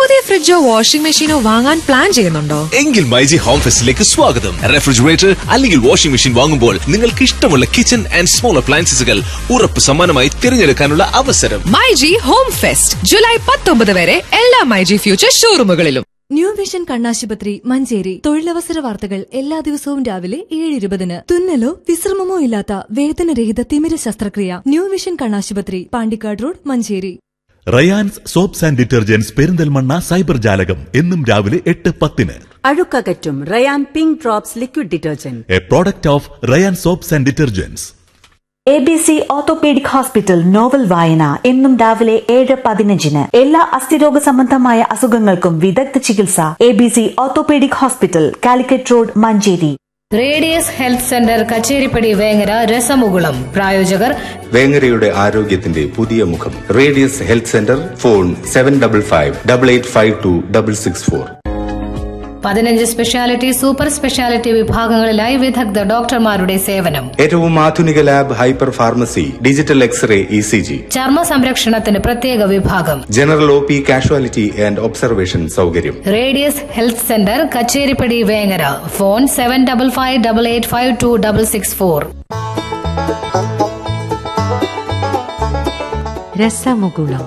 പുതിയ ഫ്രിഡ്ജോ വാഷിംഗ് മെഷീനോ വാങ്ങാൻ പ്ലാൻ ചെയ്യുന്നുണ്ടോ എങ്കിൽ മൈജി ഹോം ഫെസ്റ്റിലേക്ക് സ്വാഗതം റെഫ്രിജറേറ്റർ അല്ലെങ്കിൽ വാഷിംഗ് മെഷീൻ വാങ്ങുമ്പോൾ നിങ്ങൾക്ക് ഇഷ്ടമുള്ള കിച്ചൺ ആൻഡ് സ്മോൾ അപ്ലയൻസസുകൾ ഉറപ്പ് സമ്മാനമായി തിരഞ്ഞെടുക്കാനുള്ള അവസരം മൈജി ഹോം ഫെസ്റ്റ് ജൂലൈ പത്തൊമ്പത് വരെ എല്ലാ മൈജി ഫ്യൂച്ചർ ഷോറൂമുകളിലും ന്യൂ വിഷൻ കണ്ണാശുപത്രി മഞ്ചേരി തൊഴിലവസര വാർത്തകൾ എല്ലാ ദിവസവും രാവിലെ ഏഴ് ഇരുപതിന് തുന്നലോ വിശ്രമമോ ഇല്ലാത്ത വേദനരഹിത തിമിര ശസ്ത്രക്രിയ ന്യൂ വിഷൻ കണ്ണാശുപത്രി Pandikkad road Manjeri Rayans soaps and detergents Perinthalmanna cyber ജാലകം എന്നും രാവിലെ എട്ട് പത്തിന് അഴുക്കകറ്റും Rayan pink drops liquid detergent a product of Rayan soaps and detergents A B C orthopaedic hospital novel വായന എന്നും രാവിലെ ഏഴ് പതിനഞ്ചിന് എല്ലാ അസ്ഥിരോഗ സംബന്ധമായ അസുഖങ്ങൾക്കും വിദഗ്ധ ചികിത്സ A B C orthopaedic hospital Calicut road Manjeri radius health centre Kacheripadi Vengara രസമുകുളം പ്രായോജകർ വേങ്ങരയുടെ ആരോഗ്യത്തിന്റെ പുതിയ മുഖം radius health centre phone seven double five double eight five two double six four പതിനഞ്ച് സ്പെഷ്യാലിറ്റി സൂപ്പർ സ്പെഷ്യാലിറ്റി വിഭാഗങ്ങളിലായി വിദഗ്ധ ഡോക്ടർമാരുടെ സേവനം ഏറ്റവും ആധുനിക lab hyper pharmacy digital X ray E C G ചർമ്മ സംരക്ഷണത്തിന് പ്രത്യേക വിഭാഗം general O P casualty and observation സൗകര്യം radius health centre Kacheripadi Vengara phone seven double five double eight five two double six four രസമുകുളം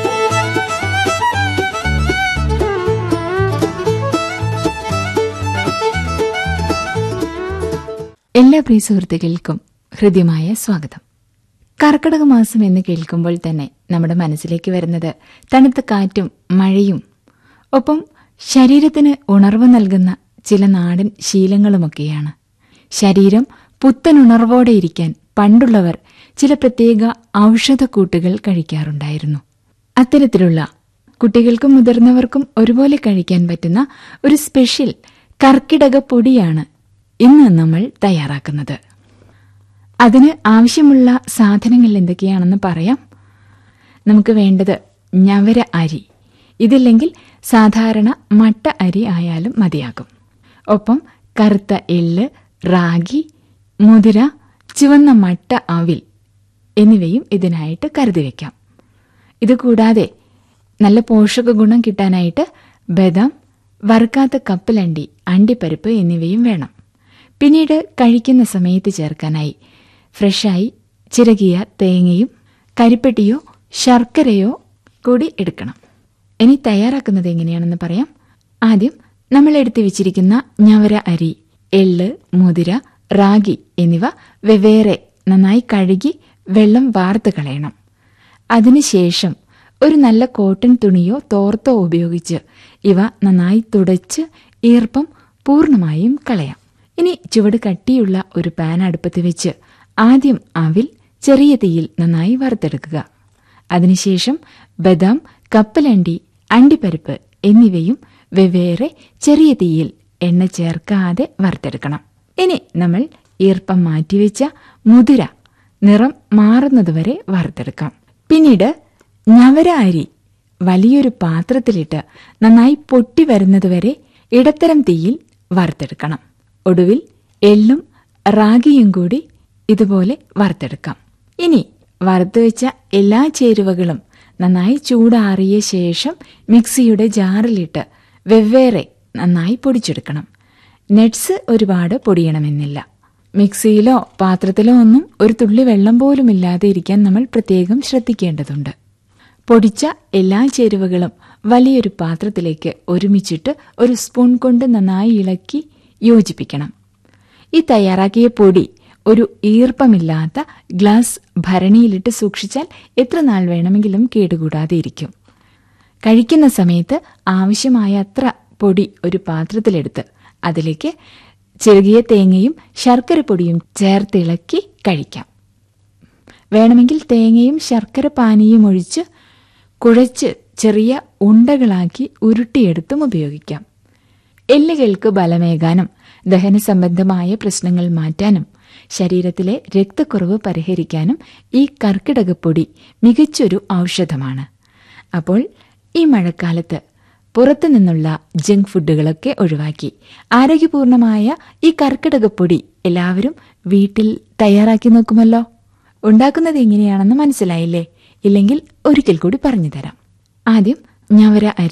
എല്ലാ പ്രിയ സുഹൃത്തുക്കൾക്കും ഹൃദ്യമായ സ്വാഗതം കർക്കിടക മാസം എന്ന് കേൾക്കുമ്പോൾ തന്നെ നമ്മുടെ മനസ്സിലേക്ക് വരുന്നത് തണുത്ത കാറ്റും മഴയും ഒപ്പം ശരീരത്തിന് ഉണർവ് നൽകുന്ന ചില നാടൻ ശീലങ്ങളുമൊക്കെയാണ് ശരീരം പുത്തനുണർവോടെ ഇരിക്കാൻ പണ്ടുള്ളവർ ചില പ്രത്യേക ഔഷധക്കൂട്ടുകൾ കഴിക്കാറുണ്ടായിരുന്നു അത്തരത്തിലുള്ള കുട്ടികൾക്കും മുതിർന്നവർക്കും ഒരുപോലെ കഴിക്കാൻ പറ്റുന്ന ഒരു സ്പെഷ്യൽ കർക്കിടക പൊടിയാണ് ഇന്ന് നമ്മൾ തയ്യാറാക്കുന്നത് അതിന് ആവശ്യമുള്ള സാധനങ്ങൾ എന്തൊക്കെയാണെന്ന് പറയാം നമുക്ക് വേണ്ടത് ഞവര അരി ഇതില്ലെങ്കിൽ സാധാരണ മട്ട അരി ആയാലും മതിയാകും ഒപ്പം കറുത്ത എള്ള് റാഗി മുതിര ചുവന്ന മട്ട അവിൽ എന്നിവയും ഇതിനായിട്ട് കരുതി വയ്ക്കാം ഇതുകൂടാതെ നല്ല പോഷക ഗുണം കിട്ടാനായിട്ട് ബദാം വറുക്കാത്ത കപ്പലണ്ടി അണ്ടിപ്പരിപ്പ് എന്നിവയും വേണം പിന്നീട് കഴിക്കുന്ന സമയത്ത് ചേർക്കാനായി ഫ്രഷായി ചിരകിയ തേങ്ങയും കരിപ്പെട്ടിയോ ശർക്കരയോ കൂടി എടുക്കണം ഇനി തയ്യാറാക്കുന്നത് എങ്ങനെയാണെന്ന് പറയാം ആദ്യം നമ്മൾ എടുത്തു വെച്ചിരിക്കുന്ന ഞവര അരി എള്ള് മുതിര റാഗി എന്നിവ വെവ്വേറെ നന്നായി കഴുകി വെള്ളം വാർത്ത് കളയണം അതിനുശേഷം ഒരു നല്ല കോട്ടൺ തുണിയോ തോർത്തോ ഉപയോഗിച്ച് ഇവ നന്നായി തുടച്ച് ഈർപ്പം പൂർണ്ണമായും കളയാം ഇനി ചുവട് കട്ടിയുള്ള ഒരു പാൻ അടുപ്പത്ത് വെച്ച് ആദ്യം അവിൽ ചെറിയ തീയിൽ നന്നായി വറുത്തെടുക്കുക അതിനുശേഷം ബദാം കപ്പലണ്ടി അണ്ടിപ്പരിപ്പ് എന്നിവയും വെവ്വേറെ ചെറിയ തീയിൽ എണ്ണ ചേർക്കാതെ വറുത്തെടുക്കണം ഇനി നമ്മൾ ഈർപ്പം മാറ്റിവെച്ച മുതിര നിറം മാറുന്നതുവരെ വറുത്തെടുക്കാം പിന്നീട് ഞവര അരി വലിയൊരു പാത്രത്തിലിട്ട് നന്നായി പൊട്ടി വരുന്നതുവരെ ഇടത്തരം തീയിൽ വറുത്തെടുക്കണം ഒടുവിൽ എള്ളും റാഗിയും കൂടി ഇതുപോലെ വറുത്തെടുക്കാം ഇനി വറുത്തു വെച്ച എല്ലാ ചേരുവകളും നന്നായി ചൂടാറിയ ശേഷം മിക്സിയുടെ ജാറിലിട്ട് വെവ്വേറെ നന്നായി പൊടിച്ചെടുക്കണം നെറ്റ്സ് ഒരുപാട് പൊടിയണമെന്നില്ല മിക്സിയിലോ പാത്രത്തിലോ ഒന്നും ഒരു തുള്ളി വെള്ളം പോലും ഇല്ലാതെ ഇരിക്കാൻ നമ്മൾ പ്രത്യേകം ശ്രദ്ധിക്കേണ്ടതുണ്ട് പൊടിച്ച എല്ലാ ചേരുവകളും വലിയൊരു പാത്രത്തിലേക്ക് ഒരുമിച്ചിട്ട് ഒരു സ്പൂൺ കൊണ്ട് നന്നായി ഇളക്കി യോജിപ്പിക്കണം ഈ തയ്യാറാക്കിയ പൊടി ഒരു ഈർപ്പമില്ലാത്ത ഗ്ലാസ് ഭരണിയിലിട്ട് സൂക്ഷിച്ചാൽ എത്ര നാൾ വേണമെങ്കിലും കേടുകൂടാതെ ഇരിക്കും കഴിക്കുന്ന സമയത്ത് ആവശ്യമായ അത്ര പൊടി ഒരു പാത്രത്തിലെടുത്ത് അതിലേക്ക് ചെറുകിയ തേങ്ങയും ശർക്കര പൊടിയും ചേർത്തിളക്കി കഴിക്കാം വേണമെങ്കിൽ തേങ്ങയും ശർക്കര പാനിയും ഒഴിച്ച് കുഴച്ച് ചെറിയ ഉണ്ടകളാക്കി ഉരുട്ടിയെടുത്തും ഉപയോഗിക്കാം എല്ലുകൾക്ക് ബലമേകാനും ദഹന സംബന്ധമായ പ്രശ്നങ്ങൾ മാറ്റാനും ശരീരത്തിലെ രക്തക്കുറവ് പരിഹരിക്കാനും ഈ കർക്കിടകപ്പൊടി മികച്ചൊരു ഔഷധമാണ് അപ്പോൾ ഈ മഴക്കാലത്ത് പുറത്തു നിന്നുള്ള ജങ്ക് ഫുഡുകളൊക്കെ ഒഴിവാക്കി ആരോഗ്യപൂർണമായ ഈ കർക്കിടകപ്പൊടി എല്ലാവരും വീട്ടിൽ തയ്യാറാക്കി നോക്കുമല്ലോ ഉണ്ടാക്കുന്നത് എങ്ങനെയാണെന്ന് മനസ്സിലായില്ലേ ഇല്ലെങ്കിൽ ഒരിക്കൽ കൂടി പറഞ്ഞു തരാം ആദ്യം ഞവര അരി